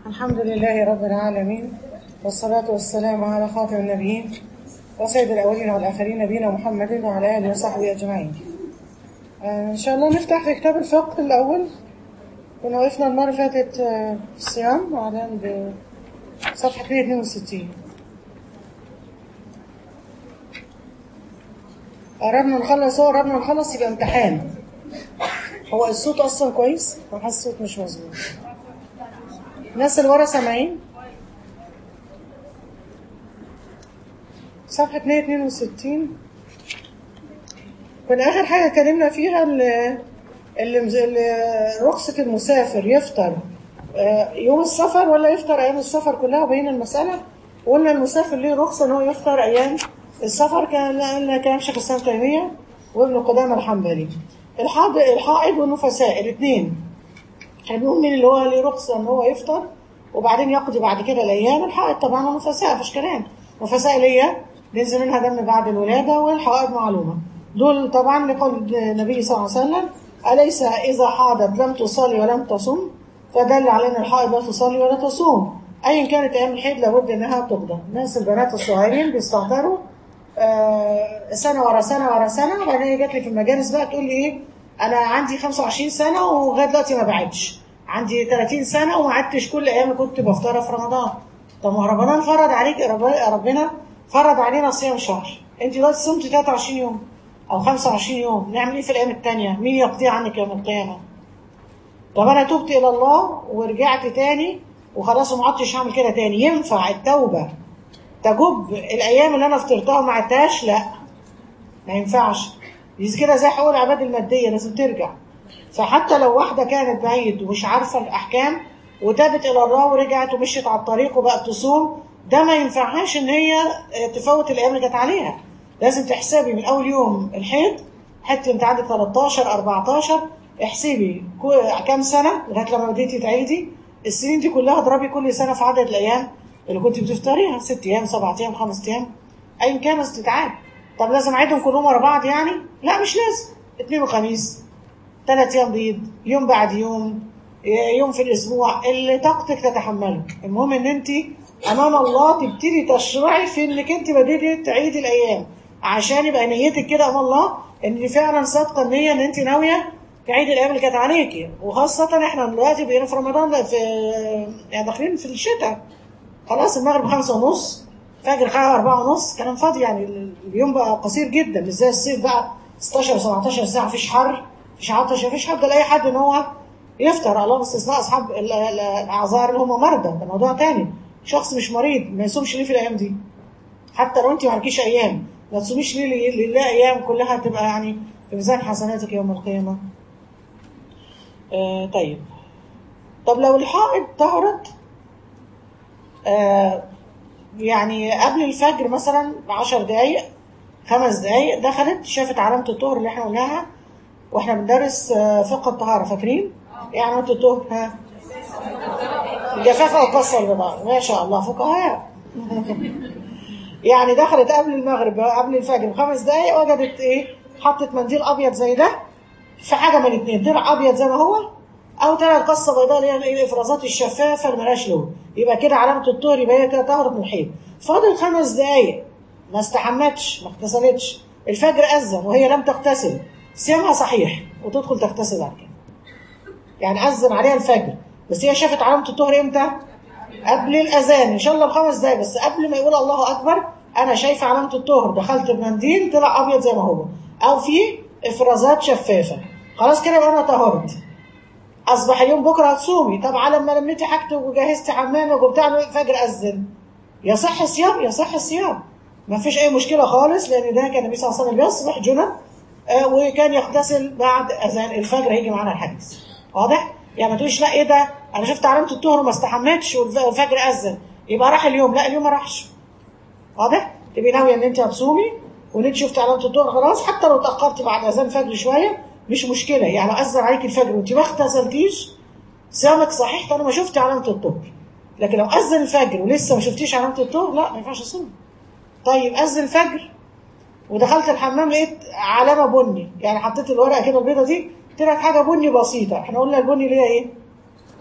الحمد لله رب العالمين والصلاة والسلام على خاتم النبيين وسيد الأولين والآخرين نبينا محمد وعلى آله وصحبه أجمعين آه، إن شاء الله نفتح في كتاب الفقه الأول كنا وقفنا المرة اللي فاتت آه، في الصيام وبعدين بصفحة 262 قربنا نخلص هو قربنا نخلص يبقى امتحان هو الصوت أصلا كويس أنا حاسس الصوت مش مظبوط الناس اللي ورا سامعين صفحة 262 كنا آخر حاجة اتكلمنا فيها اللي, اللي رخصة المسافر يفطر آه، يوم السفر ولا يفطر أيام السفر كلها وبين المسألة وقلنا المسافر ليه رخصة إن هو يفطر أيام السفر كان لأن كلام شيخ الإسلام تيمية وابن قدامة الحنبلي الحائض الحائض والنفساء الاثنين هنقول مين اللي هو ليه رخصة إن هو يفطر وبعدين يقضي بعد كده الأيام الحائض طبعا والنفساء مفيش كلام نفساء اللي هي بينزل منها دم بعد الولادة والحائض معلومة دول طبعا لقول النبي صلى الله عليه وسلم أليس إذا حاضت لم تصلي ولم تصم فدل على أن الحائض لا تصلي ولا تصوم أيا كانت أيام الحيض لابد أنها تقضى الناس البنات الصغيرين بيستهتروا آه، سنة ورا سنة ورا سنة وبعدين هي جات لي في المجالس بقى تقول لي إيه أنا عندي 25 سنة ولغاية دلوقتي ما بعدش عندي 30 سنة وما عدتش كل أيام اللي كنت بفطرها في رمضان طب ما رمضان فرض عليك رب- ربنا فرض علينا صيام شهر أنت دلوقتي صمتي 23 يوم أو 25 يوم نعمل إيه في الأيام التانية مين يقضيها عنك يوم القيامة طب أنا تبت إلى الله ورجعت تاني وخلاص وما عدتش هعمل كده تاني ينفع التوبة تجب الأيام اللي أنا فطرتها وما عدتهاش لا ما ينفعش دي كده زي حقوق العباد المادية لازم ترجع فحتى لو واحدة كانت بعيد ومش عارفة الأحكام وتابت إلى الله ورجعت ومشيت على الطريق وبقت تصوم ده ما ينفعهاش إن هي آه، تفوت الأيام اللي كانت عليها لازم تحسبي من أول يوم الحيض حتى أنت عندك 13 14 احسبي كو- كام سنة لغاية لما بديتي تعيدي السنين دي كلها اضربي كل سنة في عدد الأيام اللي كنت بتفطريها ست أيام سبعة أيام خمس أيام أيا كان بس تتعاد طب لازم أعيدهم كلهم ورا بعض يعني؟ لا مش لازم اثنين وخميس ثلاث ايام بيض يوم بعد يوم يوم في الاسبوع اللي طاقتك تتحمله المهم ان انت امام الله تبتدي تشرعي في انك انت بديتي تعيدي الايام عشان يبقى نيتك كده امام الله ان دي فعلا صادقه النيه ان انت ناويه تعيدي الايام اللي كانت عليكي وخاصه احنا دلوقتي بقينا في رمضان في يعني داخلين في الشتاء خلاص المغرب خمسة ونص فجر خمسة أربعة ونص كلام فاضي يعني اليوم بقى قصير جدا مش زي الصيف بقى 16 17 ساعة مفيش حر مفيش عطش مفيش حد لأي حد إن هو يفطر اللهم استثناء أصحاب ال- ال- الأعذار اللي هم مرضى ده موضوع تاني شخص مش مريض ما يصومش ليه في الأيام دي حتى لو أنت ما عندكيش أيام ما تصوميش ليه ليه- لله أيام كلها تبقى يعني في ميزان حسناتك يوم القيامة آه طيب طب لو الحائض طهرت آه يعني قبل الفجر مثلا بعشر دقايق خمس دقايق دخلت شافت علامة الطهر اللي احنا قلناها واحنا بندرس آه، فقه الطهارة فاكرين؟ ايه علامة الطهر؟ ها؟ الجفاف او قصة البضاعة ما شاء الله فقهاء يعني دخلت قبل المغرب قبل الفجر بخمس دقايق وجدت ايه؟ حطت منديل ابيض زي ده في حاجة من الاثنين درع ابيض زي ما هو او طلعت قصة بيضاء اللي هي الايه؟ الافرازات الشفافة اللي ملهاش لون يبقى كده علامة الطهر يبقى هي كده طهرت من الحيض فاضل خمس دقايق ما استحمتش ما اغتسلتش الفجر أذن وهي لم تغتسل صيامها صحيح وتدخل تغتسل بعد كده يعني أذن عليها الفجر بس هي شافت علامة الطهر امتى؟ قبل الأذان إن شاء الله بخمس دقايق بس قبل ما يقول الله أكبر أنا شايفة علامة الطهر دخلت بمنديل طلع أبيض زي ما هو أو في إفرازات شفافة خلاص كده يبقى أنا طهرت أصبح اليوم بكرة هتصومي طب على ما لميتي حاجتك وجهزتي حمامك وبتاع الفجر أذن يصح الصيام يصح الصيام ما فيش اي مشكله خالص لان ده كان النبي صلى الله عليه وسلم بيصبح جنب آه، وكان يغتسل بعد اذان الفجر هيجي معانا الحديث واضح يعني ما تقوليش لا ايه ده انا شفت علامه الطهر وما استحمتش والف- والفجر اذن يبقى راح اليوم لا اليوم ما راحش واضح تبقي ناويه ان انت هتصومي وان انت شفتي علامه الظهر خلاص حتى لو اتاخرتي بعد اذان الفجر شويه مش مشكله يعني لو اذن عليك الفجر وانت ما اغتسلتيش صيامك صحيح طالما شفتي علامه الظهر لكن لو اذن الفجر ولسه ما شفتيش علامه الظهر لا ما ينفعش اصوم طيب اذن الفجر ودخلت الحمام لقيت علامه بني يعني حطيت الورقه كده البيضه دي طلعت حاجه بني بسيطه احنا قلنا البني اللي هي ايه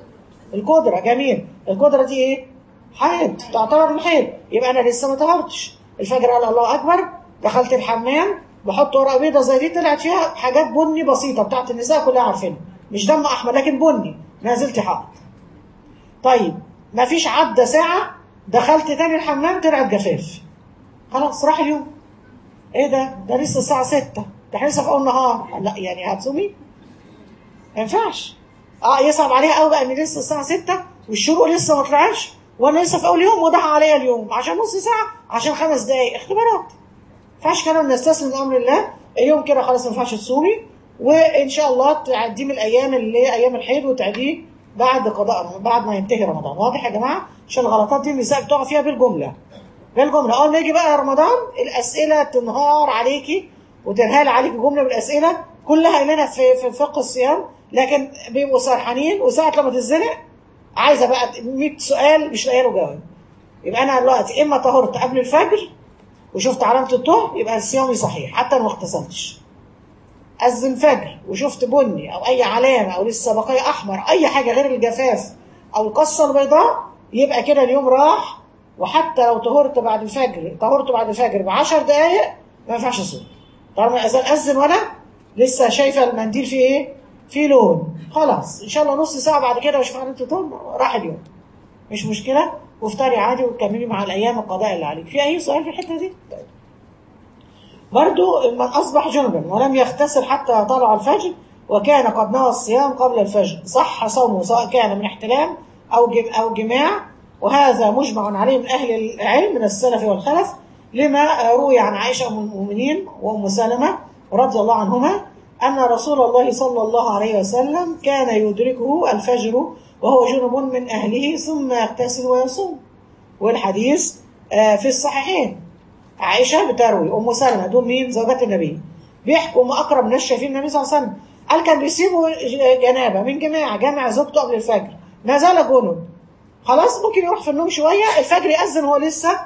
القدره جميل القدره دي ايه حيض تعتبر من حيض يبقى انا لسه ما طهرتش الفجر قال الله اكبر دخلت الحمام بحط ورقه بيضه زي دي طلعت فيها حاجات بني بسيطه بتاعت النساء كلها عارفينها مش دم احمر لكن بني نزلت حائط طيب ما فيش عدى ساعه دخلت تاني الحمام طلعت جفاف خلاص راح اليوم ايه ده ده لسه الساعه 6 ده احنا لسه في اول نهار لا يعني هتصومي ما ينفعش اه يصعب عليها قوي بقى ان لسه الساعه 6 والشروق لسه ما طلعش وانا لسه في اول يوم وضح عليا اليوم عشان نص ساعه عشان خمس دقائق اختبارات ما ينفعش كده نستسلم لامر الله اليوم كده خلاص ما ينفعش تصومي وان شاء الله تعديه من الايام اللي هي ايام الحيض وتعديه بعد قضاء بعد ما ينتهي رمضان واضح يا جماعه عشان الغلطات دي النساء بتقع فيها بالجمله بالجمله اول ما يجي بقى رمضان الاسئله تنهار عليكي وتنهال عليكي جمله من الاسئله كلها قايلينها في في فقه الصيام لكن بيبقوا سرحانين وساعه لما تتزنق عايزه بقى 100 سؤال مش لاقيه له جواب يبقى انا دلوقتي اما طهرت قبل الفجر وشفت علامه الطهر يبقى صيامي صحيح حتى لو ما اغتسلتش أذن فجر وشفت بني أو أي علامة أو لسه بقايا أحمر أي حاجة غير الجفاف أو القصة البيضاء يبقى كده اليوم راح وحتى لو طهرت بعد الفجر طهرت بعد الفجر ب 10 دقايق ما ينفعش أصوم طالما الأذان أذن وأنا لسه شايفة المنديل فيه إيه؟ فيه لون خلاص إن شاء الله نص ساعة بعد كده وأشوف علامة الطهر راح اليوم مش مشكلة وافطري عادي وتكملي مع الأيام القضاء اللي عليك في أي سؤال في الحتة دي؟ طيب. برضو من أصبح جنبا ولم يغتسل حتى طلع الفجر وكان قد نوى الصيام قبل الفجر صح صومه سواء كان من احتلام أو جم أو جماع وهذا مجمع عليه من أهل العلم من السلف والخلف لما روي عن عائشة أم المؤمنين وأم سلمة رضي الله عنهما أن رسول الله صلى الله عليه وسلم كان يدركه الفجر وهو جنب من أهله ثم يغتسل ويصوم والحديث في الصحيحين عائشة بتروي أم سلمة دول مين زوجات النبي بيحكوا هم أقرب ناس شايفين النبي صلى الله عليه وسلم قال كان بيسيبوا جنابة من جماعة جامع زوجته قبل الفجر ما زال جنب خلاص ممكن يروح في النوم شوية الفجر يأذن وهو لسه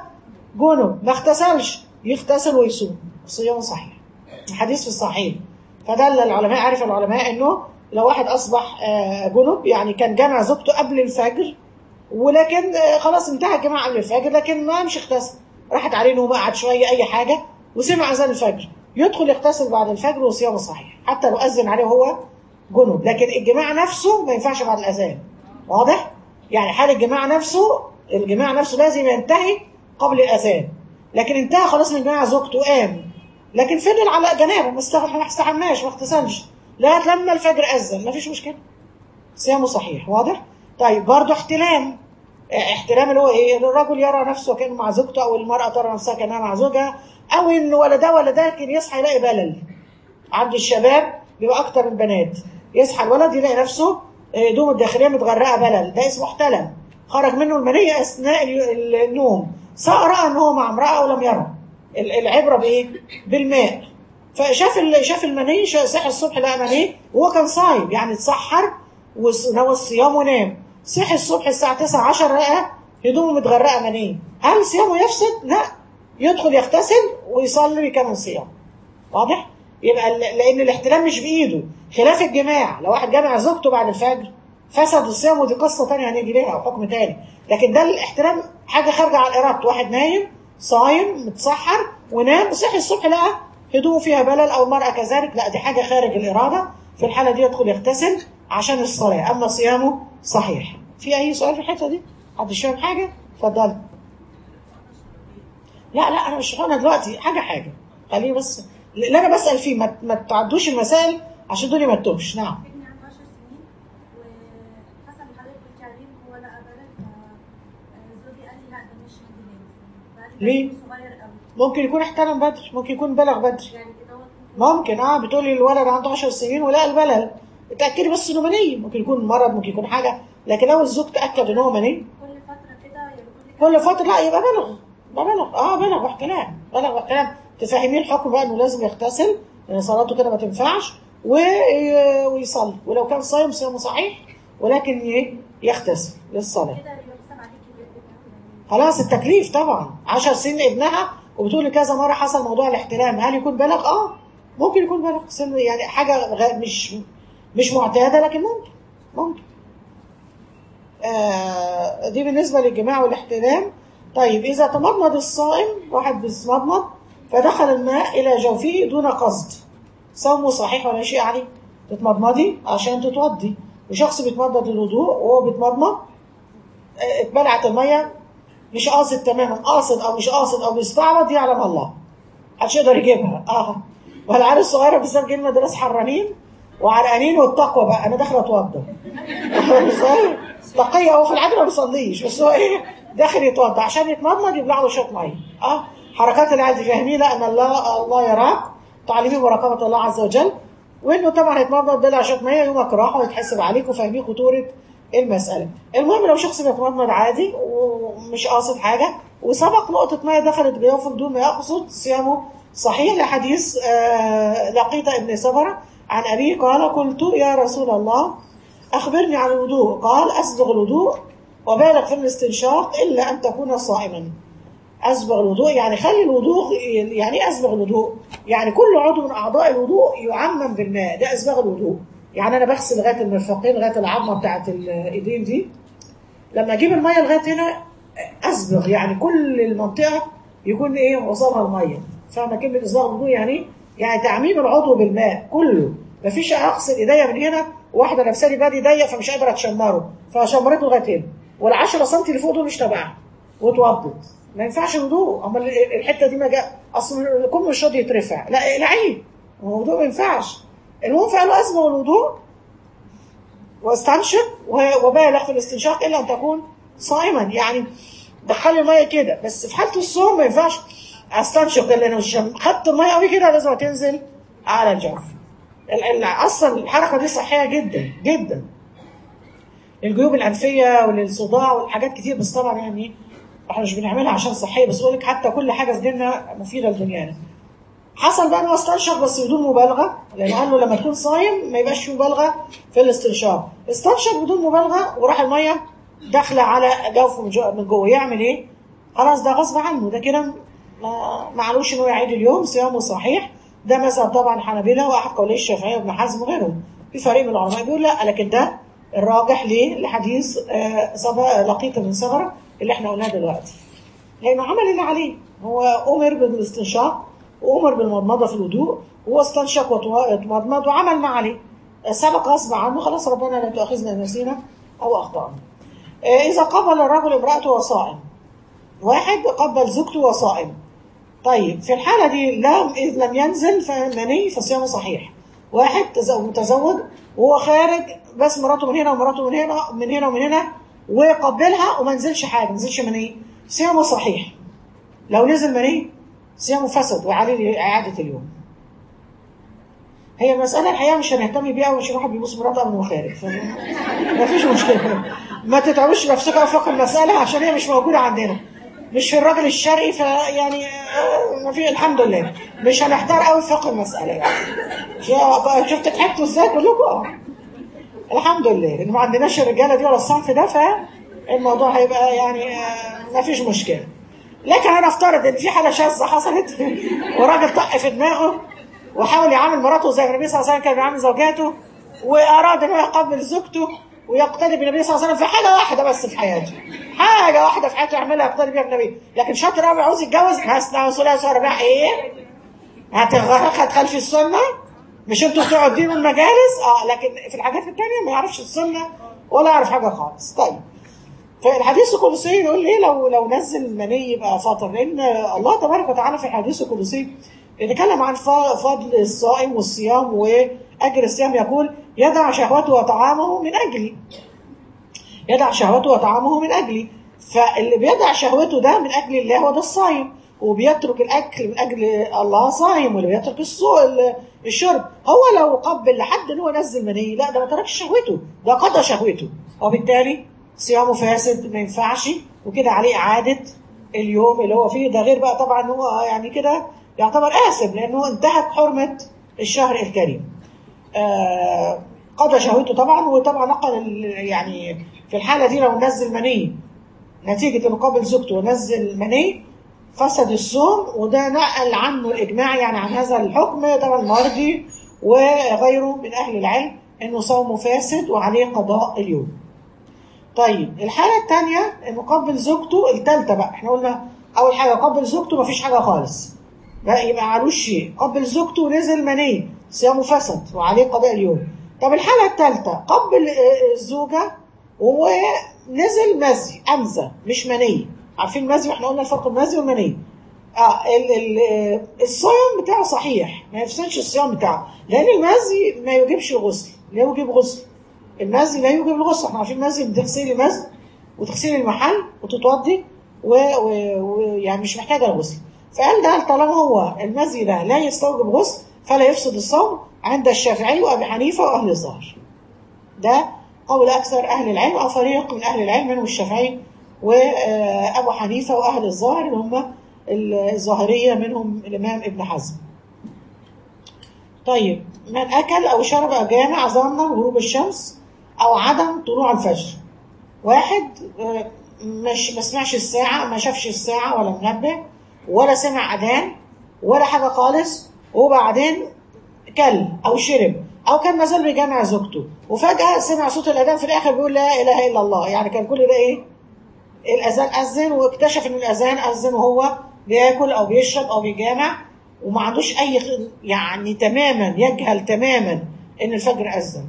جنب ما اغتسلش يغتسل ويصوم صيام صحيح الحديث في الصحيح فدل العلماء عرف العلماء انه لو واحد اصبح جنب يعني كان جامع زوجته قبل الفجر ولكن خلاص انتهى الجماعة قبل الفجر لكن ما مش اغتسل راحت عليه نوم قعد شويه اي حاجه وسمع اذان الفجر يدخل يغتسل بعد الفجر وصيامه صحيح حتى لو اذن عليه هو جنوب لكن الجماع نفسه ما ينفعش بعد الاذان واضح يعني حال الجماع نفسه الجماع نفسه لازم ينتهي قبل الاذان لكن انتهى خلاص من جماع زوجته قام لكن فضل على جنابه ما استحماش ما اغتسلش لغايه لما الفجر اذن ما فيش مشكله صيامه صحيح واضح طيب برضه احتلام احترام اللي هو ايه الرجل يرى نفسه كانه مع زوجته او المراه ترى نفسها كانها مع زوجها او ان ولا ده ولا ده لكن يصحى يلاقي بلل عند الشباب بيبقى اكتر من البنات يصحى الولد يلاقي نفسه هدومه الداخليه متغرقه بلل ده اسمه احتلم خرج منه المنيه اثناء النوم سواء راى ان هو مع امراه او لم يرى العبره بايه بالماء فشاف شاف المني صحي الصبح لقى مني وهو كان صايم يعني اتسحر ونوى الصيام ونام صحي الصبح الساعة 9 10 لقى هدومه متغرقة منيه هل صيامه يفسد؟ لا يدخل يغتسل ويصلي ويكمل صيام واضح؟ يبقى لأن الاحتلام مش بإيده خلاف الجماع لو واحد جامع زوجته بعد الفجر فسد الصيام ودي قصة تانية هنيجي ليها أو حكم تاني لكن ده الاحتلام حاجة خارجة عن إرادته واحد نايم صايم متسحر ونام صحي الصبح لقى هدومه فيها بلل أو المرأة كذلك لا دي حاجة خارج الإرادة في الحالة دي يدخل يغتسل عشان الصلاة أما صيامه صحيح في أي سؤال في الحتة دي؟ حد فاهم حاجة؟ اتفضل لا لا أنا مش فاهمة دلوقتي حاجة حاجة خليه بس اللي أنا بسأل فيه ما, ما تعدوش المسائل عشان دول ما تتوهش نعم ابني عنده 10 سنين وحصل حضرتك قلت عليه هو لقى بلد زوجي قال لي لا ده مش احتلال ليه؟ صغير قوي ممكن يكون احتلم بدري ممكن يكون بلغ بدري يعني كده هو ممكن اه بتقولي الولد عنده 10 سنين ولقى البلل اتأكدي بس انه مني ممكن يكون مرض ممكن يكون حاجة لكن لو الزوج تأكد ان هو مني كل فترة كده يقول لي كل فترة لا يبقى بلغ ده بلغ اه بلغ واحتلام بلغ واحتلام تفهميه الحكم بقى انه لازم يغتسل لان صلاته كده ما تنفعش وي- ويصلي ولو كان صايم صيامه صحيح ولكن ي- يغتسل للصلاة كده يبقى بيسمع عليك كده خلاص التكليف طبعا 10 سنين ابنها وبتقولي كذا مرة حصل موضوع الاحتلام هل يكون بلغ؟ اه ممكن يكون بلغ سن يعني حاجة غ- مش مش معتادة لكن ممكن ممكن آه، دي بالنسبة للجماع والاحتلام طيب إذا تمضمض الصائم واحد بيتمضمض فدخل الماء إلى جوفه دون قصد صومه صحيح ولا شيء عليه تتمضمضي عشان تتوضي وشخص بيتمضمض للوضوء وهو بيتمضمض آه، اتبلعت المية مش قاصد تماما قاصد أو مش قاصد أو بيستعبط يعلم الله محدش يقدر يجيبها اه والعيال الصغيرة بالذات جايين مدارس حرانين وعرقانين والتقوى بقى أنا داخلة أتوضى ازاي؟ تقية هو في العادة ما بيصليش بس هو ايه داخل يتوضى عشان يتمضمض يبلع له شويه ميه اه حركات العيال دي فاهمين لا ان الله الله يراك تعلمين مراقبه الله عز وجل وانه طبعا يتمضمض بلع شويه ميه يومك راح ويتحسب عليك وفاهمين خطوره المساله المهم لو شخص بيتمضمض عادي ومش قاصد حاجه وسبق نقطه ميه دخلت جوفه بدون ما يقصد صيامه صحيح لحديث آه لقيت ابن سبره عن ابيه قال قلت يا رسول الله أخبرني عن الوضوء قال أسبغ الوضوء وبالغ في الاستنشاق إلا أن تكون صائما أسبغ الوضوء يعني خلي الوضوء يعني إيه أسبغ الوضوء يعني كل عضو من أعضاء الوضوء يعمم بالماء ده أسبغ الوضوء يعني أنا بغسل لغاية المرفقين لغاية العظمة بتاعت الإيدين دي لما أجيب المية لغاية هنا أسبغ يعني كل المنطقة يكون إيه وصلها المية فاهمة كلمة إسباغ الوضوء يعني يعني تعميم العضو بالماء كله مفيش أغسل إيديا من هنا واحده لابسه لي بادي ضيق فمش قادره تشمره فشمرته لغايه هنا وال10 سم اللي فوق دول مش تبعها واتوضت ما ينفعش الوضوء اما الحته دي ما جاء اصل الكم مش راضي يترفع لا العيب الموضوع ما ينفعش المهم فقالوا اسبغ الوضوء واستنشق وبالغ في الاستنشاق الا ان تكون صائما يعني دخلي الميه كده بس في حاله الصوم ما ينفعش استنشق لان لو خدت الميه قوي كده لازم تنزل على الجوف اصلا الحركه دي صحيه جدا جدا للجيوب الانفيه وللصداع والحاجات كتير بس طبعا يعني احنا مش بنعملها عشان صحيه بس بقول لك حتى كل حاجه في ديننا مفيده لدنيانا حصل بقى انه استنشق بس بدون مبالغه لان قال له لما تكون صايم ما يبقاش في مبالغه في الاستنشاق استنشق بدون مبالغه وراح الميه داخله على جوفه من جوه يعمل ايه؟ خلاص ده غصب عنه ده كده معلوش انه يعيد اليوم صيامه صحيح ده مذهب طبعا الحنابلة واحد قولي الشافعية وابن حزم وغيرهم في فريق من العلماء بيقول لا لكن ده الراجح ليه لحديث آه صبا لقيت من ثغرة اللي احنا قلناه دلوقتي لانه عمل اللي عليه هو امر بالاستنشاق وامر بالمضمضه في الوضوء وهو استنشق واتمضمض وعمل ما عليه سبق غصب عنه خلاص ربنا لا تؤاخذنا نسينا او اخطانا آه اذا قبل الرجل امراته وصائم واحد قبل زوجته وصائم طيب في الحالة دي لم إذ لم ينزل فمني فصيامه صحيح واحد متزوج وهو خارج بس مراته من هنا ومراته من هنا من هنا ومن هنا وقبلها وما نزلش حاجة ما نزلش مني صيامه صحيح لو نزل مني صيامه فسد وعليه إعادة اليوم هي المسألة الحقيقة مش هنهتم بيها ومش واحد بيبص مراته قبل ما خارج ما فيش مشكلة ما تتعبوش نفسكم في فقه المسألة عشان هي مش موجودة عندنا مش في الراجل الشرقي فيعني ما في الحمد لله مش هنحتار قوي في فقه المساله يعني شفت ضحكتوا ازاي كلكم الحمد لله ان ما عندناش الرجاله دي ولا الصنف ده فالموضوع هيبقى يعني ما فيش مشكله لكن انا افترض ان في حاله شاذه حصلت وراجل طق في دماغه وحاول يعامل مراته زي النبي صلى الله عليه وسلم كان بيعامل زوجاته واراد ان هو يقبل زوجته ويقتدي بالنبي صلى الله عليه وسلم في حاجه واحده بس في حياته حاجه واحده في حياته يعملها يقتدي بيها بالنبي لكن شاطر قوي عاوز يتجوز هسنا وثلاث وارباع ايه هتخلفي السنه مش انتوا بتوع الدين والمجالس اه لكن في الحاجات الثانيه ما يعرفش السنه ولا يعرف حاجه خالص طيب فالحديث القدسي يقول ليه لو لو نزل المني يبقى فاطر لان الله تبارك وتعالى في الحديث القدسي يتكلم عن فضل الصائم والصيام واجر الصيام يقول يدع شهوته وطعامه من اجلي يدع شهوته وطعامه من اجلي فاللي بيدع شهوته ده من اجل الله هو ده الصايم وبيترك الاكل من اجل الله صايم واللي بيترك الشرب هو لو قبل لحد ان هو نزل مني لا ده ما تركش شهوته ده قضى شهوته وبالتالي صيامه فاسد ما ينفعش وكده عليه اعاده اليوم اللي هو فيه ده غير بقى طبعا هو يعني كده يعتبر آثم لأنه انتهت حرمة الشهر الكريم آه قضى شهوته طبعا وطبعا نقل يعني في الحالة دي لو نزل مني نتيجة انه قابل زوجته ونزل مني فسد الصوم وده نقل عنه الإجماع يعني عن هذا الحكم طبعا الماردي وغيره من أهل العلم انه صومه فاسد وعليه قضاء اليوم طيب الحالة الثانية انه قبل زوجته الثالثة بقى احنا قلنا أول حاجة قبل زوجته مفيش حاجة خالص بقى يبقى معلوش شيء قبل زوجته ونزل مني صيامه فسد وعليه قضاء اليوم طب الحالة الثالثة قبل آه، الزوجة ونزل مزي أمزة مش مني عارفين المزي واحنا قلنا الفرق بين المزي والمني اه ال ال آه، الصيام بتاعه صحيح ما يفسدش الصيام بتاعه لان المزي ما يوجبش الغسل لا يوجب غسل المزي لا يوجب الغسل احنا عارفين المزي بتغسلي المزي وتغسلي المحل وتتوضي ويعني و... و... يعني مش محتاجه الغسل فقال ده طالما هو المزي ده لا يستوجب غسل فلا يفسد الصوم عند الشافعي وابي حنيفه واهل الظاهر ده قول اكثر اهل العلم او فريق من اهل العلم منهم الشافعي وابو حنيفه واهل الظاهر اللي هم الظاهريه منهم الامام ابن حزم طيب من اكل او شرب او جامع ظنا غروب الشمس او عدم طلوع الفجر واحد آه، مش ما سمعش الساعة ما شافش الساعة ولا منبه ولا سمع أذان ولا حاجة خالص وبعدين كل أو شرب أو كان مازال بيجامع زوجته وفجأة سمع صوت الأذان في الآخر بيقول لا إله إلا الله يعني كان كل ده إيه؟ الأذان أذن واكتشف إن الأذان أذن وهو بياكل أو بيشرب أو بيجامع وما عندوش أي خ- يعني تماما يجهل تماما إن الفجر أذن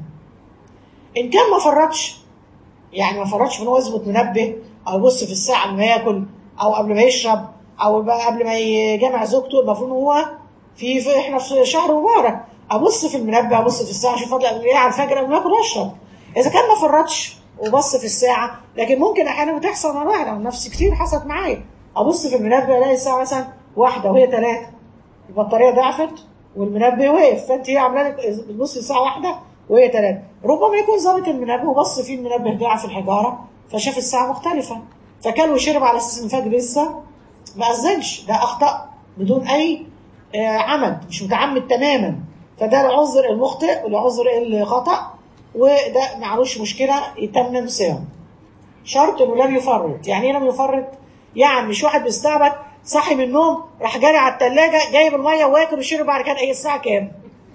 إن كان ما فرطش يعني ما فرطش من هو يظبط منبه او يبص في الساعه قبل ما ياكل او قبل ما يشرب او بقى قبل ما يجمع زوجته المفروض إن هو في, في احنا في شهر مبارك ابص في المنبه ابص في الساعه اشوف فضل قبل ايه على الفجر قبل ما اكل واشرب اذا كان ما فرطش وبص في الساعه لكن ممكن احيانا بتحصل مع الواحد او نفسي كتير حصلت معايا ابص في المنبه الاقي الساعه مثلا واحده وهي ثلاثه البطاريه ضعفت والمنبه وقف فانت هي عامله لك بتبص الساعه واحده وهي ثلاثه ربما يكون ظابط المنبه وبص فيه المنبه ضعف الحجاره فشاف الساعه مختلفه فكان وشرب على اساس ان الفجر لسه ما اذنش ده اخطا بدون اي آه، عمد مش متعمد تماما فده العذر المخطئ والعذر الخطا وده معلوش مشكله يتمم صيام شرط انه لم يفرط يعني ايه لم يفرط يعني مش واحد بيستعبط صاحي من النوم راح جاري على الثلاجه جايب الميه واكل وشرب بعد كده ايه الساعه كام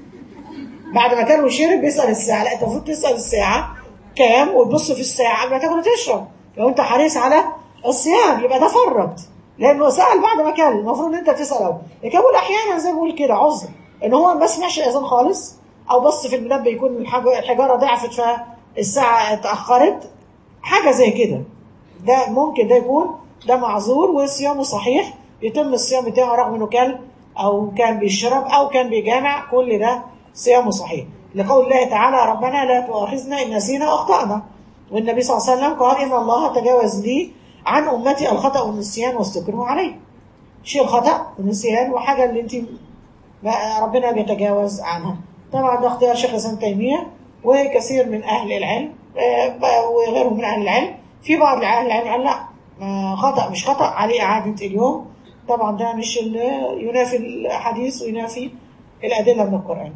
بعد ما كان وشرب بيسال الساعه لا انت المفروض تسال الساعه كام وتبص في الساعه قبل ما تاكل وتشرب لو انت حريص على الصيام يبقى ده فرط لانه سال بعد ما كان المفروض ان انت تسال اول لكن بقول احيانا زي ما بقول كده عذر ان هو ما سمعش الاذان خالص او بص في المنبه يكون الحاج- الحجاره ضعفت فالساعه اتاخرت حاجه زي كده ده ممكن ده يكون ده معذور وصيامه صحيح يتم الصيام بتاعه رغم انه كل او كان بيشرب او كان بيجامع كل ده صيامه صحيح لقول الله تعالى ربنا لا تؤاخذنا ان نسينا واخطانا والنبي صلى الله عليه وسلم قال ان الله تجاوز لي عن امتي الخطا والنسيان واستكرهوا عليه شيء الخطا والنسيان وحاجه اللي انت ما- ربنا بيتجاوز عنها طبعا ده اختيار شيخ الاسلام تيميه وكثير من اهل العلم آه، وغيرهم من اهل العلم في بعض اهل العلم قال لا ما خطا مش خطا عليه اعاده اليوم طبعا ده مش ال- ينافي الحديث وينافي الادله من القران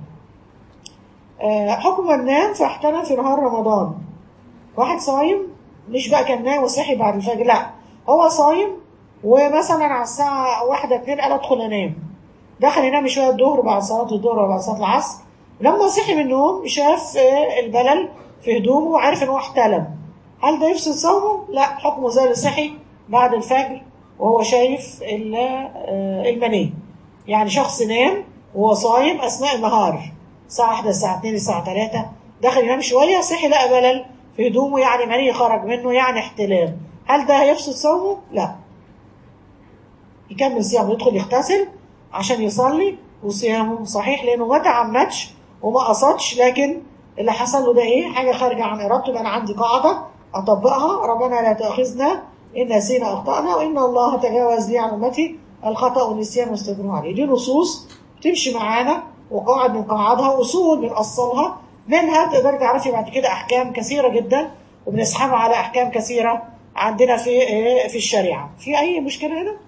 آه، حكم من نام فاحتلم في نهار رمضان واحد صايم مش بقى كان نايم وصحي بعد الفجر لا هو صايم ومثلا على الساعة واحدة اتنين قال ادخل انام دخل ينام شوية الظهر بعد صلاة الظهر وبعد صلاة العصر لما صحي من النوم شاف آه، البلل في هدومه وعرف ان هو احتلم هل ده يفسد صومه؟ لا حكمه زي اللي صحي بعد الفجر وهو شايف ال- آه، المني يعني شخص نام وهو صايم اثناء النهار الساعة واحدة الساعة اتنين الساعة تلاتة دخل ينام شوية صحي لقى بلل في هدومه يعني مني خرج منه يعني احتلام هل ده هيفسد صومه؟ لا يكمل صيامه يدخل يغتسل عشان يصلي وصيامه صحيح لانه ما تعمدش وما قصدش لكن اللي حصل له ده ايه حاجه خارجه عن ارادته يبقى انا عندي قاعده اطبقها ربنا لا تاخذنا ان نسينا اخطانا وان الله تجاوز لي عن امتي الخطا والنسيان واستغفروا عليه دي نصوص تمشي معانا وقواعد من قواعدها اصول بنأصلها منها تقدري تعرفي بعد كده احكام كثيره جدا وبنسحبها على احكام كثيره عندنا في إيه؟ في الشريعه في اي مشكله هنا؟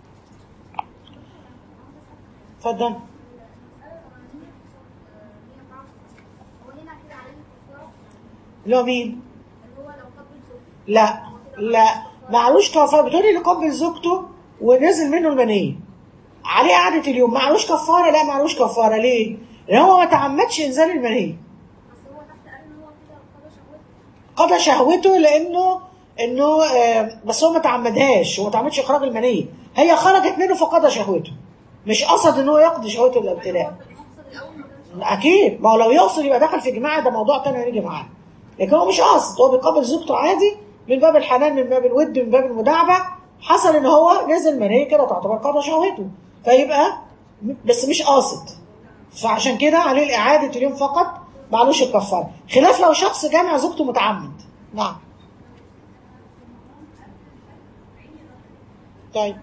اتفضل اللي هو مين؟ لا لا معلوش كفاره بتقولي اللي قبل زوجته ونزل منه المنيه عليه قعدة اليوم معلوش كفاره لا معلوش كفاره ليه؟ لان هو ما تعمدش انزال المنيه قضى شهوته لانه انه آه، بس هو ما تعمدهاش هو ما تعمدش اخراج المنيه هي خرجت منه فقد شهوته مش قصد ان هو يقضي شهوته الابتلاء اكيد ما هو لو يقصد يبقى دخل في جماعه ده موضوع تاني هنيجي معاه لكن هو مش قاصد هو بيقابل زوجته عادي من باب الحنان من باب الود من باب المداعبه حصل ان هو نزل منيه كده تعتبر قضى شهوته فيبقى بس مش قاصد فعشان كده عليه الاعاده اليوم فقط معلوش الكفاره خلاف لو شخص جامع زوجته متعمد نعم طيب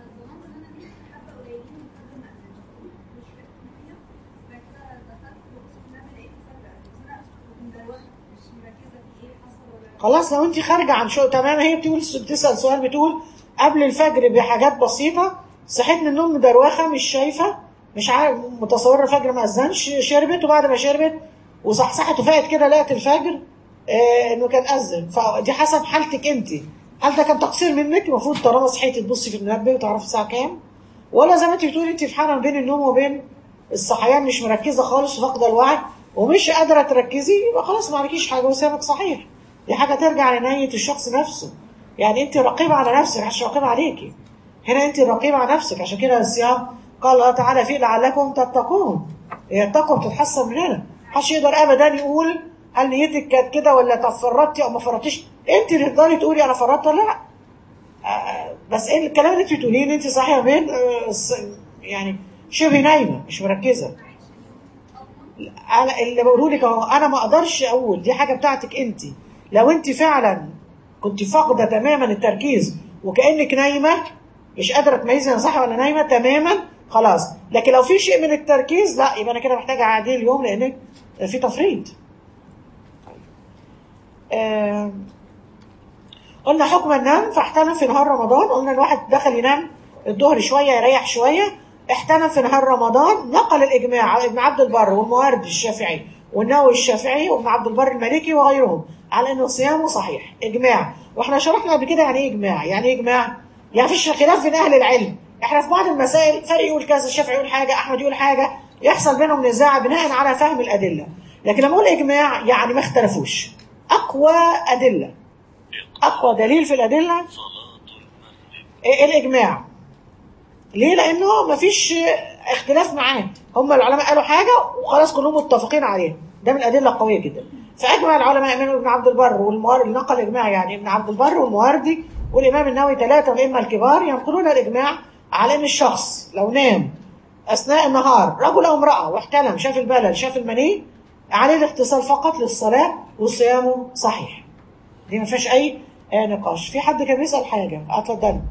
خلاص لو انت خارجه عن شو تمام هي بتقول بتسال سؤال بتقول قبل الفجر بحاجات بسيطه صحيت من النوم مدروخه مش شايفه مش عارف متصوره الفجر ما اذنش شربت وبعد ما شربت وصحصحت وفاقت كده لقت الفجر آه انه كان اذن فدي حسب حالتك انت هل ده كان تقصير منك المفروض طالما صحيتي تبصي في المنبه وتعرفي الساعه كام ولا زي ما انت بتقولي انت في حاله بين النوم وبين الصحيان مش مركزه خالص وفاقده الوعي ومش قادره تركزي يبقى خلاص ما عليكيش حاجه وسامك صحيح دي حاجه ترجع لنيه الشخص نفسه يعني انت رقيبه على نفسك مش رقيبه عليكي هنا انت رقيبه على نفسك عشان كده الصيام قال الله تعالى فيه لعلكم تتقون هي التقوى بتتحسن من هنا محدش يقدر ابدا يقول هل نيتك كانت كده ولا طب فرطتي او ما فرطتيش انت اللي تقدري تقولي انا فرطت ولا لا آه، بس ايه الكلام اللي انت بتقوليه ان انت صاحيه بين آه، الص- يعني شبه نايمه مش مركزه انا اللي بقوله لك اهو انا ما اقدرش اقول دي حاجه بتاعتك انت لو انت فعلا كنت فاقده تماما التركيز وكانك نايمه مش قادره تميزي انا صاحيه ولا نايمه تماما خلاص لكن لو في شيء من التركيز لا يبقى انا كده محتاجه اعاديه اليوم لانك في تفريط آه قلنا حكم النوم فاحتلم في نهار رمضان قلنا الواحد دخل ينام الظهر شويه يريح شويه احتلم في نهار رمضان نقل الاجماع ابن عبد البر والمواردي الشافعي والنووي الشافعي وابن عبد البر المالكي وغيرهم على انه صيامه صحيح اجماع واحنا شرحنا قبل كده يعني ايه اجماع يعني ايه اجماع يعني فيش خلاف بين اهل العلم احنا في بعض المسائل فرق يقول كذا الشافعي يقول حاجه احمد يقول حاجه يحصل بينهم نزاع بناء على فهم الادله لكن لما اقول اجماع يعني ما اختلفوش اقوى ادله اقوى دليل في الادله إيه الاجماع ليه لانه مفيش اختلاف معاه هم العلماء قالوا حاجه وخلاص كلهم متفقين عليها ده من الادله القويه جدا فاجمع العلماء منهم ابن عبد البر والموارد نقل اجماع يعني ابن عبد البر والمواردي والامام النووي ثلاثه والائمه الكبار ينقلون الاجماع على ان الشخص لو نام اثناء النهار رجل او امراه واحتلم شاف البلل شاف المني عليه الاغتسال فقط للصلاه وصيامه صحيح دي ما فيهاش اي آه، نقاش في حد كان بيسال حاجه اتفضل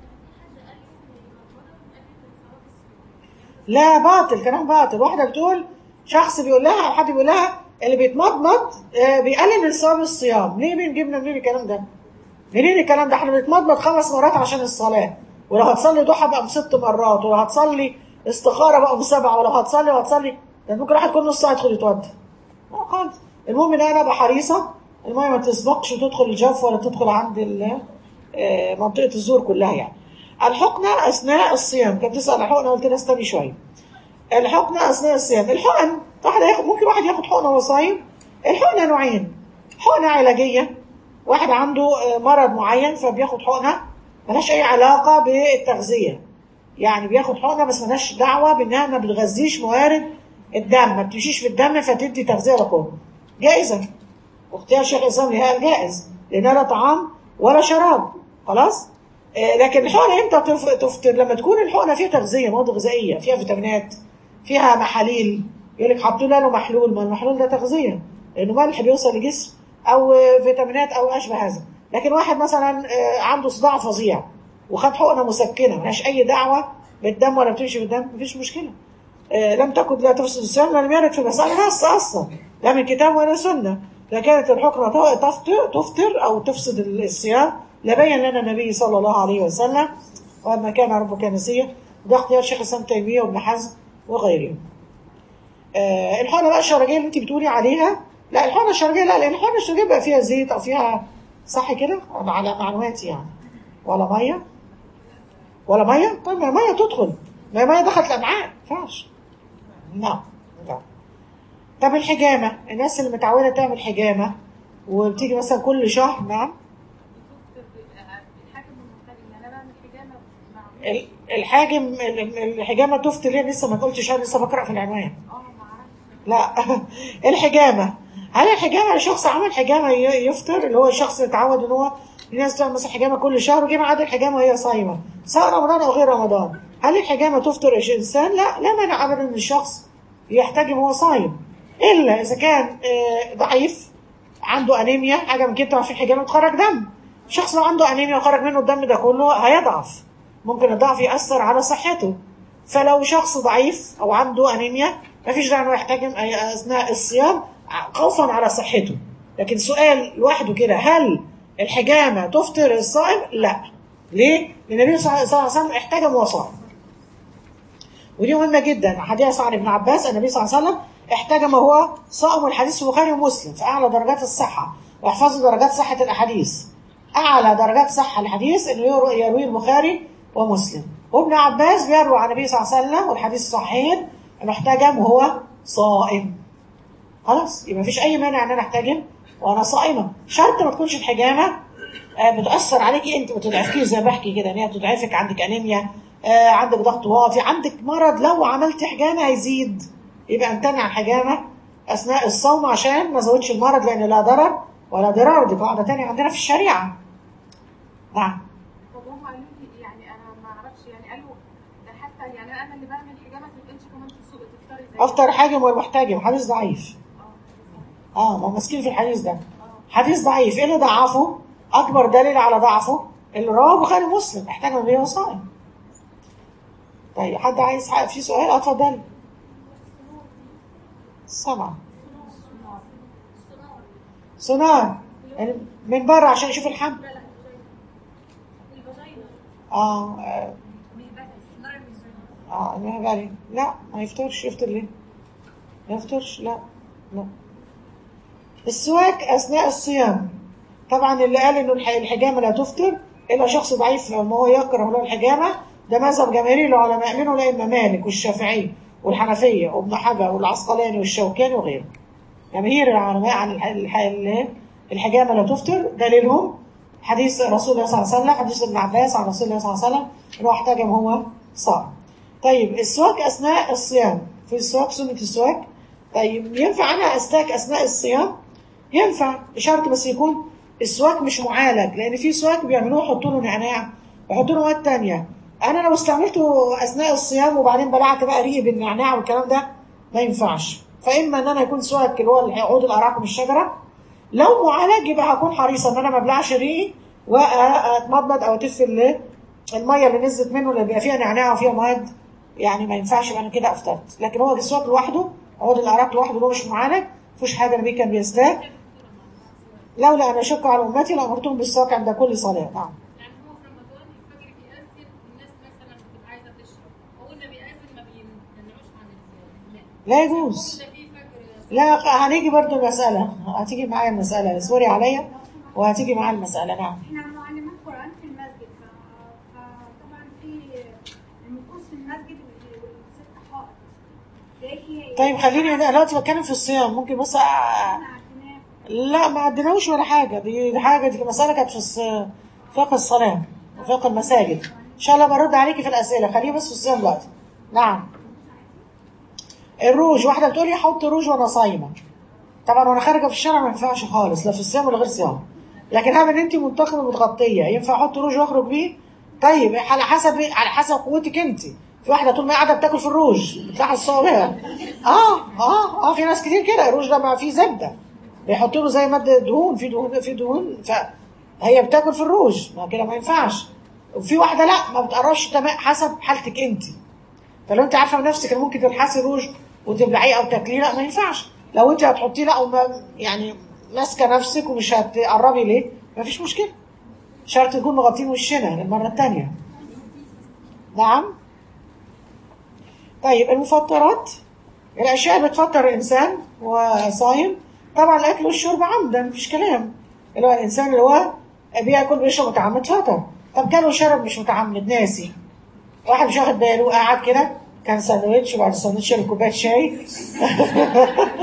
لا باطل كلام باطل واحده بتقول شخص بيقول لها او حد بيقول لها اللي بيتمضمض آه، بيقلل من ثواب الصيام ليه مين جبنا منين الكلام ده منين الكلام ده احنا بنتمضمض خمس مرات عشان الصلاه ولو هتصلي ضحى بقى بست مرات ولو هتصلي استخاره بقى بسبعه ولو هتصلي وهتصلي ده ممكن واحد كل نص ساعه يدخل يتوضى لا خالص المهم ان انا ابقى حريصه الميه ما تسبقش وتدخل الجوف ولا تدخل عند ال- آه، منطقه الزور كلها يعني الحقنه اثناء الصيام كانت تسال الحقنه قلت لها استني شويه الحقنه اثناء الصيام الحقن واحد ياخد ممكن واحد ياخد حقنه وهو صايم الحقنه نوعين حقنه علاجيه واحد عنده آه، مرض معين فبياخد حقنه ملهاش اي علاقه بالتغذيه يعني بياخد حقنه بس ملهاش دعوه بانها ما بتغذيش موارد الدم ما بتمشيش في الدم فتدي تغذيه لكله جائزه واختيار شيخ الاسلام لها جائز لانها لا طعام ولا شراب خلاص آه، لكن الحقنه امتى تف- تفطر لما تكون الحقنه فيها تغذيه مواد غذائيه فيها فيتامينات فيها محاليل يقول لك حطوا له محلول ما المحلول ده تغذيه لانه ملح بيوصل للجسم او آه، فيتامينات او اشبه هذا لكن واحد مثلا آه، عنده صداع فظيع وخد حقنه مسكنه ملهاش اي دعوه بالدم ولا بتمشي بالدم مفيش مشكله آه، لم تكن لا تفسد الصيام لم يرد في المسألة نص أصلا لا من كتاب ولا سنة لكانت الحكمة ت- تفطر, تفطر أو تفسد الصيام لبين لنا النبي صلى الله عليه وسلم وما كان ربك نسيا ده اختيار شيخ الإسلام تيمية وابن حزم وغيرهم آه الحقنة بقى الشرجية اللي انت بتقولي عليها لا الحقنة الشرجية لا لأن الحقنة الشرجية بقى فيها زيت أو فيها صح كده أنا على معلوماتي يعني ولا مية ولا مية طيب ما مية تدخل ما هي مية دخلت الأمعاء ما ينفعش نعم نعم طب الحجامة الناس اللي متعودة تعمل حجامة وبتيجي مثلا كل شهر نعم الحاكم المختلف يعني انا بعمل حجامه مع ال- الحاجم ال- ال- الحجامه تفت ليه لسه ما قلتش انا لسه بقرا في العنوان اه ما اعرفش لا الحجامه هل الحجامه شخص عمل حجامه ي- يفطر اللي هو الشخص اتعود ان هو الناس تعمل مثلا حجامه كل شهر وجه ميعاد الحجامه وهي صايمه سواء رمضان او غير رمضان هل الحجامه تفطر إيش انسان لا لا مانع ابدا ان الشخص يحتجم وهو صايم الا اذا كان آه، ضعيف عنده انيميا حاجه من كده طبعا في الحجامه بتخرج دم شخص لو عنده انيميا وخرج منه الدم ده كله هيضعف ممكن الضعف ياثر على صحته فلو شخص ضعيف او عنده انيميا مفيش داعي انه يحتجم أي- اثناء الصيام خوفا على صحته لكن سؤال لوحده كده هل الحجامه تفطر الصائم؟ لا ليه؟ لان النبي صلى الله عليه وسلم احتجم وهو صائم ودي مهمة جدا حديث عن ابن عباس النبي صلى الله عليه وسلم احتجم وهو صائم والحديث في البخاري ومسلم في أعلى درجات الصحة واحفظوا درجات صحة الأحاديث أعلى درجات صحة الحديث اللي يرو- يرويه البخاري ومسلم وابن عباس بيروي عن النبي صلى الله عليه وسلم والحديث صحيح انه احتجم وهو صائم خلاص يبقى مفيش أي مانع إن أنا أحتجم وأنا صائمة شرط ما تكونش الحجامة آه، بتأثر عليكي أنت ما تضعفكيش زي ما بحكي كده إن هي بتضعفك عندك أنيميا آه، عندك ضغط واطي عندك مرض لو عملت حجامة هيزيد يبقى امتنع الحجامة أثناء الصوم عشان ما زودش المرض لأن لا ضرر ولا ضرار دي قاعدة تانية عندنا في الشريعة نعم طب هم قالوا لي يعني انا ما اعرفش يعني قالوا ده حتى يعني انا اللي بعمل حجامه ما تبقاش كمان تسوق تفطري زي أفطر حاجم والمحتجم حديث ضعيف اه اه ما ماسكين في الحديث ده حديث ضعيف ايه اللي ضعفه اكبر دليل على ضعفه اللي رواه البخاري ومسلم احتاج النبي وهو صائم طيب حد عايز حق في سؤال اه اتفضل سمع سونار يعني من بره عشان يشوف الحمل لا لا الفاجينا اه اه, الصناعي مش آه. أنا بالي. لا ما يفطرش يفطر ليه ما يفطرش لا لا السواك اثناء الصيام طبعا اللي قال انه الح- الحجامه لا تفطر الا شخص ضعيف ما هو يكره له الحجامه ده مذهب جماهيري العلماء منه الائمه مالك والشافعي والحنفيه وابن حجر والعسقلاني والشوكاني وغيره جماهير العلماء عن الح- الح- ال- الحجامه لا تفطر دليلهم حديث رسول الله صلى الله عليه وسلم حديث ابن عباس عن رسول الله صلى الله عليه وسلم انه احتجم هو صائم طيب السواك اثناء الصيام في السواك سنه السواك طيب ينفع انا استاك اثناء الصيام ينفع بشرط بس يكون السواك مش معالج لان في سواك بيعملوه يحطوا له نعناع ويحطوا له مواد تانية انا لو استعملته اثناء الصيام وبعدين بلعت بقى ريقي بالنعناع والكلام ده ما ينفعش فاما ان انا يكون سواك اللي هو عود الاراك من الشجره لو معالج يبقى هكون حريصه ان انا ما ابلعش ريقي واتمضمض او اتف ال- الميه اللي نزلت منه اللي بيبقى فيها نعناع وفيها مواد يعني ما ينفعش يبقى انا كده افطرت لكن هو السواك لوحده عود الاراك لوحده اللي هو مش معالج مفيش حاجه النبي كان بيستاك لولا ان اشق على امتي لامرتهم بالسواك عند كل صلاه نعم يعني هو في رمضان الفجر بيأذن الناس مثلا بتبقى عايزه تشرب وقلنا بيأذن ما بيمنعوش عن الماء لا يجوز قلنا في فجر لا هنيجي برضو المسألة هتيجي معايا المسألة اصبري عليا وهتيجي معايا المسألة نعم احنا معلمين قرآن في المسجد ف- فطبعا في المكوس في المسجد والست حائط زي طيب خليني أنا دلوقتي بتكلم في الصيام ممكن بس أ- احنا عندنا لا ما عدناوش ولا حاجة دي دي حاجة دي مسألة كانت في الص- فقه الصلاة وفقه المساجد إن شاء الله برد عليكي في الأسئلة خليه بس في الصيام دلوقتي نعم الروج واحدة بتقولي أحط روج وأنا صايمة طبعا وأنا خارجة في الشارع ما ينفعش خالص لا في الصيام ولا غير صيام لكن هذا ان انت منتقبه متغطيه ينفع احط روج واخرج بيه طيب على حسب على حسب قوتك انت في واحده طول ما هي قاعده بتاكل في الروج بتلاقي الصوابع اه اه اه في ناس كتير كده الروج ده ما فيه زبده بيحطوا له زي ماده دهون في دهون في دهون فهي بتاكل في الروج ما كده ما ينفعش وفي واحده لا ما بتقربش تمام حسب حالتك انت فلو انت عارفه من نفسك ان ممكن تلحسي روج وتبلعيه او تاكليه لا ما ينفعش لو انت هتحطيه لا وما يعني ماسكه نفسك ومش هتقربي ليه ما فيش مشكله شرط تكون مغطين وشنا للمره الثانيه نعم طيب المفطرات الاشياء اللي بتفطر الانسان وصايم طبعا الاكل والشرب عمدا مفيش كلام اللي هو الانسان اللي هو بياكل بيشرب متعمد فطر طب كان وشرب مش متعمد ناسي واحد مش واخد باله قاعد كده كان ساندوتش وبعد الساندوتش شرب كوبايه شاي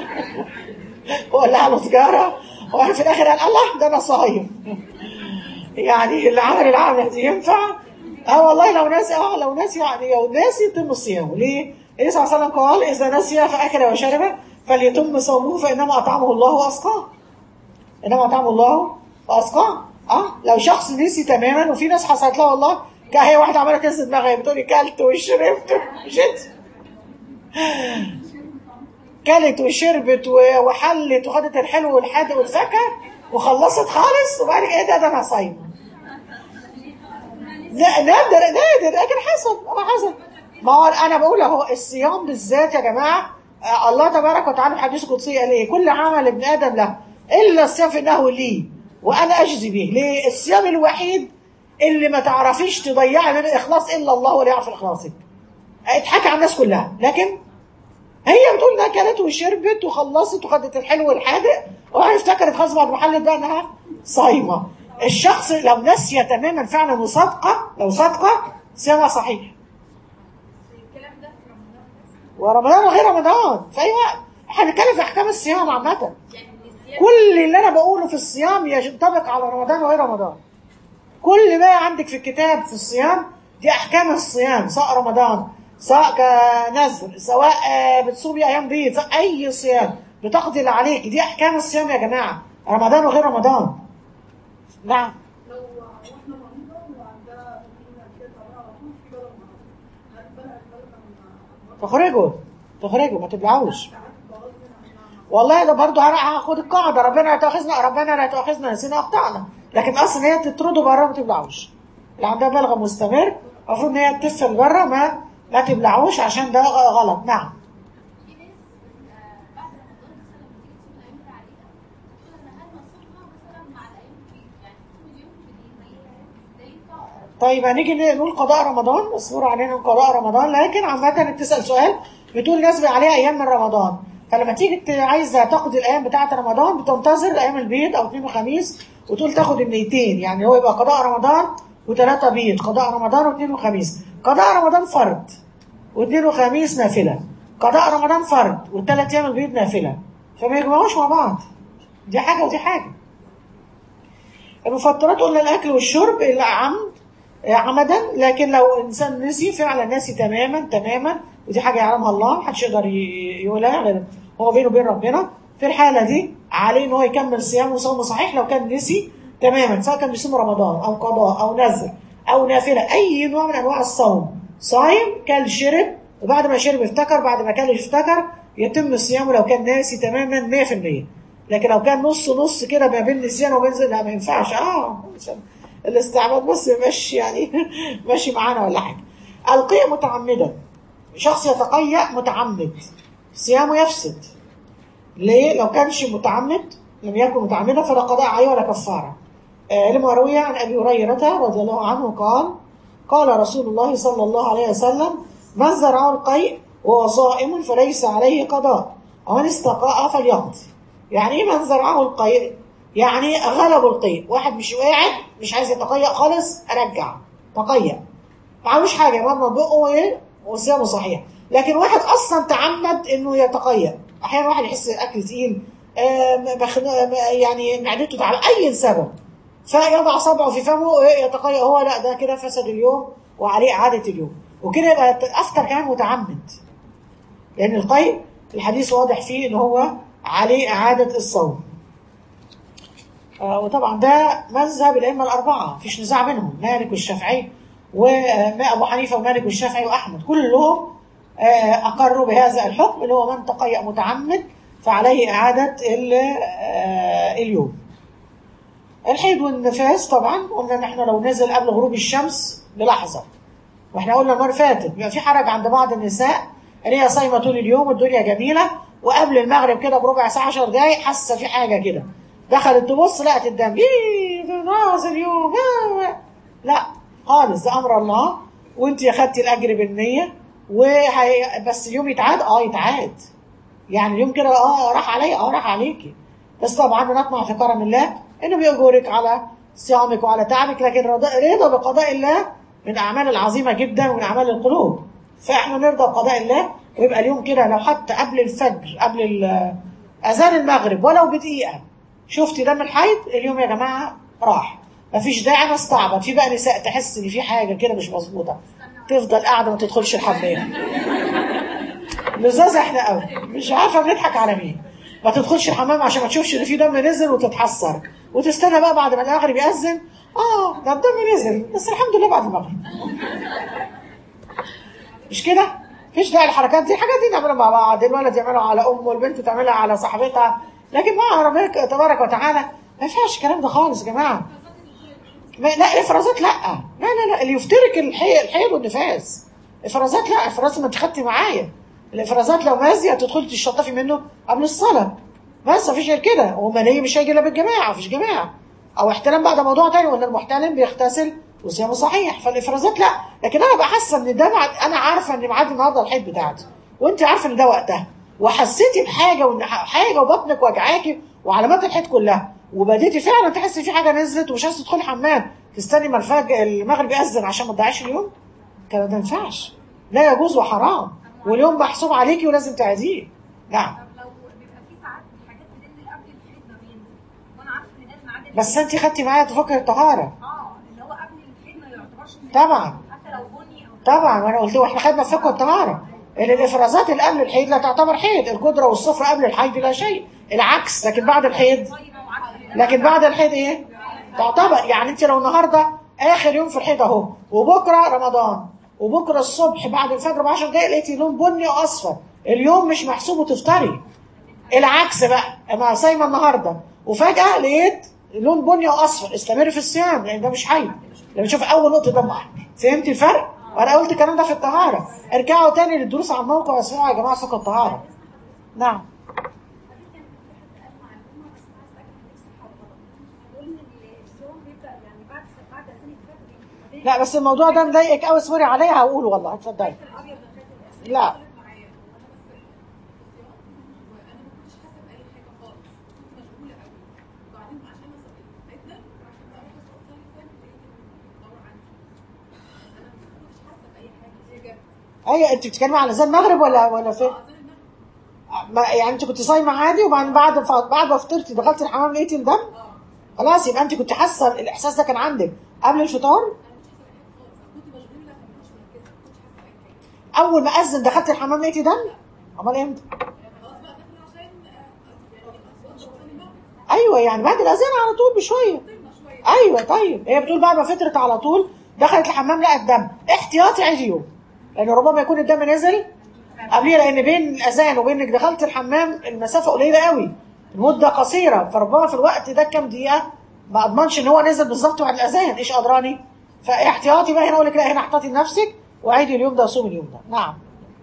وولع له سيجاره وبعد في الاخر قال الله ده انا صايم يعني اللي عمل العمله دي ينفع اه والله لو ناسي اه لو ناسي يعني لو ناسي يتم صيامه ليه؟ النبي صلى الله عليه وسلم قال اذا نسي فاكل وشرب فليتم صومه فانما اطعمه الله واسقاه انما اطعمه الله واسقاه اه لو شخص نسي تماما وفي ناس حصلت لها والله كان هي واحده عماله تهز دماغها بتقولي كلت وشربت وشت كلت وشربت و- وحلت وخدت الحلو والحادق والفاكهه وخلصت خالص وبعد كده ايه ده ده انا صايمه لا نادر نادر لكن حصل اه حصل ما هو انا بقول اهو الصيام بالذات يا جماعه آه، الله تبارك وتعالى في حديث قدسي قال ايه كل عمل ابن ادم له الا الصيام فانه لي وانا اجزي به ليه الصيام الوحيد اللي ما تعرفيش تضيعي من الاخلاص الا الله ولا يعرف اخلاصك اتحكى على الناس كلها لكن هي بتقول انها كلت وشربت وخلصت وخدت الحلو والحادق وبعدين افتكرت خلاص بعد ما حلت بقى انها صايمه الشخص لو نسي تماما فعلا وصادقه لو صادقه صيامها صحيح الكلام ده في رمضان بس ورمضان وغير رمضان في اي وقت احنا بنتكلم في احكام الصيام عامه يعني النسيان كل اللي انا بقوله في الصيام ينطبق على رمضان وغير رمضان كل ما عندك في الكتاب في الصيام دي احكام الصيام سواء رمضان سواء كنذر سواء آه، بتصومي ايام بيض سواء اي صيام بتقضي اللي عليك دي احكام الصيام يا جماعه رمضان وغير رمضان نعم لو واحدة مريضة وعندها مدينة كده على طول في بلد معاها هل بلد بلد تخرجوا تخرجوا ما تبلعوش والله ده برضه هاخد القاعده ربنا لا تؤاخذنا ربنا لا تؤاخذنا نسينا اخطانا لكن اصلا هي تطرده بره ما تبلعوش اللي عندها بلغه مستمر المفروض ان هي تفل بره ما ما تبلعوش عشان ده غلط نعم في ناس آه، بعد رمضان مثلا لما تيجي تصوم الايام العاديه تقول انا هل اصومها مثلا مع الايام البيض يعني تصوم اليوم بالليل ده ينفع طيب هنيجي نقول قضاء رمضان اصبروا علينا قضاء رمضان لكن عامة بتسأل سؤال بتقول ناس بقى عليها أيام من رمضان فلما تيجي ت- عايزة تقضي الأيام بتاعة رمضان بتنتظر أيام البيض أو اثنين وخميس وتقول تاخد النيتين يعني هو يبقى قضاء رمضان وثلاثة بيض قضاء رمضان واثنين وخميس قضاء رمضان فرض واثنين وخميس نافلة قضاء رمضان فرض والثلاث أيام البيض نافلة فما يجمعوش مع بعض دي حاجة ودي حاجة المفطرات قلنا الأكل والشرب إلا عمد عمدا لكن لو انسان نسي فعلا ناسي تماما تماما ودي حاجه يعلمها الله محدش يقدر ي- يقولها غير هو بينه وبين ربنا في الحاله دي عليه ان هو يكمل صيامه وصومه صحيح لو كان نسي تماما سواء كان بيصوم رمضان او قضاء او نذر او نافله اي نوع من انواع الصوم صايم كل شرب وبعد ما شرب افتكر بعد ما كل افتكر يتم صيامه لو كان ناسي تماما 100% لكن لو كان نص نص كده ما بين نسيان وبين زي- لا ما ينفعش اه عشان الاستعباد بس ماشي يعني ماشي معانا ولا حاجه القيء متعمدا شخص يتقيأ متعمد صيامه يفسد ليه لو كانش متعمد لم يكن متعمدا فلا قضاء عليه ولا كفاره آه لما روي عن ابي هريره رضي الله عنه قال قال رسول الله صلى الله عليه وسلم من زرعه القيء وهو صائم فليس عليه قضاء ومن استقاء فليقضي يعني ايه من زرعه القيء يعني غلبه القيء واحد مش قاعد مش عايز يتقيأ خالص ارجع تقيأ معهوش حاجه ماما بقه وايه وصيامه صحيح لكن واحد اصلا تعمد انه يتقيأ احيانا واحد يحس الاكل تقيل آه، مخنوق آه، يعني معدته تعب اي سبب فيضع صبعه في فمه ويتقيأ هو لا ده كده فسد اليوم وعليه اعاده اليوم وكده يبقى افطر كمان متعمد لان القيء الحديث واضح فيه ان هو عليه اعاده الصوم آه، وطبعا ده مذهب الائمه الاربعه مفيش نزاع بينهم مالك والشافعي وابو حنيفه ومالك والشافعي واحمد كلهم آه، اقروا بهذا الحكم اللي هو من تقيأ متعمد فعليه اعاده ال- آه، اليوم. الحيض والنفاس طبعا قلنا ان احنا لو نزل قبل غروب الشمس بلحظه واحنا قلنا المره اللي فاتت بيبقى في حرج عند بعض النساء ان هي صايمه طول اليوم والدنيا جميله وقبل المغرب كده بربع ساعه 10 دقايق حاسه في حاجه كده دخلت تبص لقت الدم ايه ده نازل يوم آه. لا خالص ده امر الله وانت اخدتي الاجر بالنيه وهي بس اليوم يتعاد اه يتعاد يعني اليوم كده اه راح عليا اه راح عليكي بس طبعا بنطمع في كرم الله انه بيأجرك على صيامك وعلى تعبك لكن رضا رضا بقضاء الله من الاعمال العظيمه جدا ومن اعمال القلوب فاحنا نرضى بقضاء الله ويبقى اليوم كده لو حتى قبل الفجر قبل ال- اذان المغرب ولو بدقيقه شفتي دم الحيض اليوم يا جماعه راح مفيش داعي انا استعبط في بقى نساء تحس ان في حاجه كده مش مظبوطه تفضل قاعده ما تدخلش الحمام لزاز احنا قوي مش عارفه بنضحك على مين ما تدخلش الحمام عشان ما تشوفش ان في دم نزل وتتحسر وتستنى بقى بعد ما المغرب يأذن اه ده الدم نزل بس الحمد لله بعد المغرب مش كده مفيش داعي الحركات دي الحاجات دي نعملها مع بعض الولد يعملها على امه والبنت تعملها على صاحبتها لكن مع ربنا تبارك وتعالى ما ينفعش الكلام ده خالص يا جماعه ما لا الافرازات لا لا لا لا اللي يفترك الحي... الحيل والنفاس افرازات لا افراز ما انت خدتي معايا الافرازات لو مازيه تدخلي تشطفي منه قبل الصلاه بس مفيش غير كده ومني مش هيجي الا بالجماعه مفيش جماعه او احتلام بعد موضوع تاني وان المحتلم بيغتسل وصيامه صحيح فالافرازات لا لكن انا بقى حاسه ان ده بعد انا عارفه ان ميعاد النهارده الحيض بتاعتي وانت عارفه ان ده وقتها وحسيتي بحاجه وان حاجه وبطنك وجعاكي وعلامات الحيض كلها وبديتي فعلا تحسي في حاجه نزلت ومش عايزه تدخلي حمام تستني ما الفجر المغرب يأذن عشان ما تضيعيش اليوم الكلام ده ما ينفعش لا يجوز وحرام واليوم محسوب عليكي ولازم تعيديه نعم طب لو بيبقى في ساعات حاجات بتنزل قبل الحيض ما بينزل وانا عارفه ان ده الميعاد اللي- بس انت خدتي معايا تفكر الطهاره اه اللي هو قبل الحيض ما يعتبرش من طبعا حتى لو بني او طبعا وانا قلت له احنا خدنا فقه الطهاره ان الافرازات اللي قبل الحيض لا تعتبر حيض القدره والصفر قبل الحيض لا شيء العكس لكن بعد الحيض صايمه وعارفه لكن بعد الحيض ايه تعتبر يعني انت لو النهارده اخر يوم في الحيض اهو وبكره رمضان وبكره الصبح بعد الفجر ب 10 دقائق لقيتي لون بني واصفر اليوم مش محسوب وتفطري العكس بقى انا صايمه النهارده وفجاه لقيت لون بني واصفر استمر في الصيام لان ده مش حيض لما تشوف اول نقطه دم احمر فهمتي الفرق وانا قلت الكلام ده في الطهاره ارجعوا تاني للدروس على الموقع واسمعوا يا جماعه فقه الطهاره نعم لا بس الموضوع ده مضايقك قوي اصبري عليا هقوله والله اتفضلي لا ايوه انت بتتكلمي على زي المغرب ولا ولا فين؟ ما يعني انت كنت صايمه عادي وبعد بعد بعد ما فطرتي دخلت الحمام لقيتي الدم خلاص يبقى انت كنت حاسه الاحساس ده كان عندك قبل الفطار اول ما اذن دخلت الحمام لقيتي دم امال امتى ايوه يعني بعد الاذان على طول بشويه ايوه طيب هي بتقول بعد ما فطرت على طول دخلت الحمام لقت دم احتياطي عادي يوم لان ربما يكون الدم نزل قبليه لان بين الاذان وبينك دخلت الحمام المسافه قليله قوي المده قصيره فربما في الوقت ده كام دقيقه ما اضمنش ان هو نزل بالظبط بعد الاذان ايش ادراني فاحتياطي بقى هنا اقول لك لا هنا احتياطي لنفسك وعيدي اليوم ده وصومي اليوم ده نعم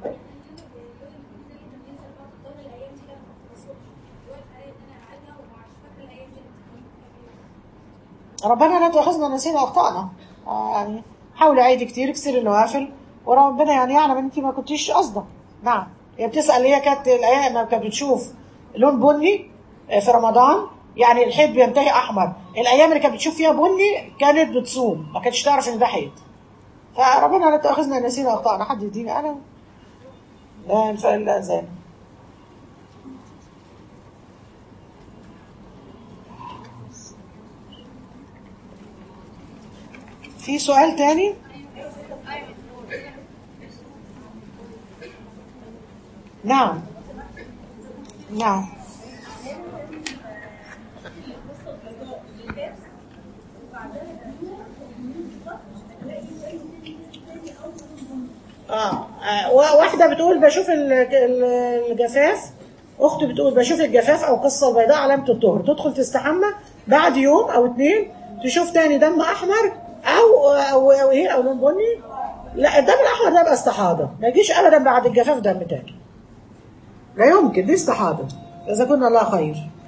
ربنا لا تؤاخذنا إن نسينا اخطائنا آه يعني حاولي عيدي كتير كسري النوافل وربنا يعني يعلم ان انت ما كنتيش قصده نعم هي بتسال هي كانت الايام ما كانت بتشوف لون بني آه، في رمضان يعني الحيض بينتهي احمر الايام اللي كانت بتشوف فيها بني كانت بتصوم ما كانتش تعرف ان ده حيض فربنا لا تؤاخذنا إن نسينا اخطائنا حد يديني انا لا الف- الاذان في سؤال تاني نعم نعم اه آه، وا- واحدة بتقول بشوف ال- ال- الجفاف أخت بتقول بشوف الجفاف أو قصة البيضاء علامة الطهر تدخل تستحمى بعد يوم أو اتنين تشوف تاني دم أحمر أو أو أو إيه أو لون بني لا الدم الأحمر ده بقى استحاضة ما يجيش أبدا بعد الجفاف دم تاني لا يمكن دي استحاضة إذا كنا الله خير